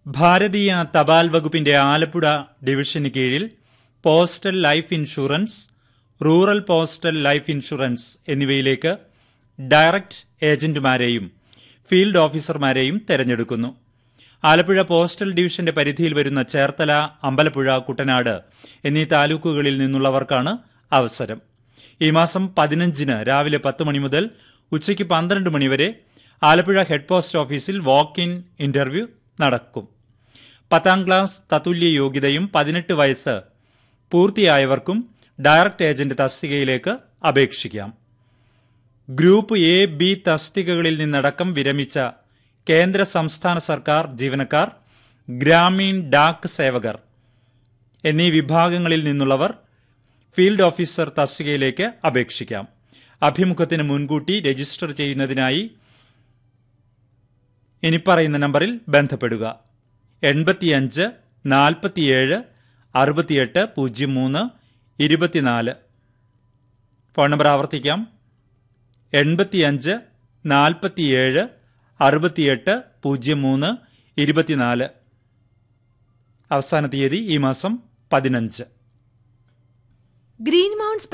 ഭാരതീയ തപാൽ വകുപ്പിന്റെ ആലപ്പുഴ ഡിവിഷന് കീഴിൽ postal life insurance rural postal life insurance എന്നിവയിലേക്ക് ഡയറക്ട് ഏജന്റുമാരെയും ഫീൽഡ് ഓഫീസർമാരെയും തെരഞ്ഞെടുക്കുന്നു ആലപ്പുഴ പോസ്റ്റൽ ഡിവിഷന്റെ പരിധിയിൽ വരുന്ന ചേർത്തല അമ്പലപ്പുഴ കുട്ടനാട് എന്നീ താലൂക്കുകളിൽ നിന്നുള്ളവർക്കാണ് അവസരം ഈ മാസം പതിനഞ്ചിന് രാവിലെ പത്ത് മണി മുതൽ ഉച്ചയ്ക്ക് പന്ത്രണ്ട് മണിവരെ ആലപ്പുഴ ഹെഡ് പോസ്റ്റ് ഓഫീസിൽ വാക്ക് ഇൻ ഇന്റർവ്യൂ നടക്കും പത്താം ക്ലാസ് തത്തുല്യ യോഗ്യതയും പതിനെട്ട് വയസ്സ് പൂർത്തിയായവർക്കും ഡയറക്ട് ഏജന്റ് തസ്തികയിലേക്ക് അപേക്ഷിക്കാം ഗ്രൂപ്പ് എ ബി തസ്തികകളിൽ നിന്നടക്കം വിരമിച്ച കേന്ദ്ര സംസ്ഥാന സർക്കാർ ജീവനക്കാർ ഗ്രാമീൺ ഡാക് സേവകർ എന്നീ വിഭാഗങ്ങളിൽ നിന്നുള്ളവർ ഫീൽഡ് ഓഫീസർ തസ്തികയിലേക്ക് അപേക്ഷിക്കാം അഭിമുഖത്തിന് മുൻകൂട്ടി രജിസ്റ്റർ ചെയ്യുന്നതിനായി ഇനിപ്പറയുന്ന നമ്പറിൽ ബന്ധപ്പെടുക എൺപത്തിയഞ്ച് നാൽപ്പത്തിയേഴ് അറുപത്തിയെട്ട് പൂജ്യം മൂന്ന് ഇരുപത്തിനാല് ഫോൺ നമ്പർ ആവർത്തിക്കാം എൺപത്തിയഞ്ച് നാൽപ്പത്തിയേഴ് അറുപത്തിയെട്ട് പൂജ്യം മൂന്ന് ഇരുപത്തിനാല് അവസാന തീയതി ഈ മാസം പതിനഞ്ച് ഗ്രീൻ മൗണ്ട്